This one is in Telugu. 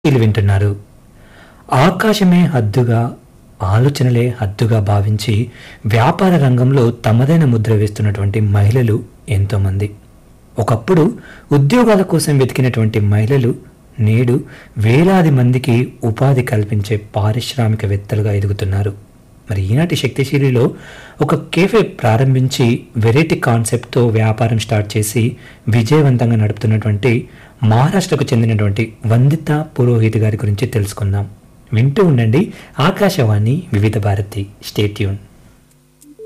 వీళ్ళు వింటున్నారు ఆకాశమే హద్దుగా ఆలోచనలే హద్దుగా భావించి వ్యాపార రంగంలో తమదైన ముద్ర వేస్తున్నటువంటి మహిళలు ఎంతోమంది ఒకప్పుడు ఉద్యోగాల కోసం వెతికినటువంటి మహిళలు నేడు వేలాది మందికి ఉపాధి కల్పించే పారిశ్రామికవేత్తలుగా ఎదుగుతున్నారు మరి ఈనాటి శక్తిశీలిలో ఒక కేఫే ప్రారంభించి వెరైటీ కాన్సెప్ట్తో వ్యాపారం స్టార్ట్ చేసి విజయవంతంగా నడుపుతున్నటువంటి మహారాష్ట్రకు చెందినటువంటి వందిత పురోహిత్ గారి గురించి తెలుసుకుందాం వింటూ ఉండండి ఆకాశవాణి వివిధ భారతి స్టేట్యూన్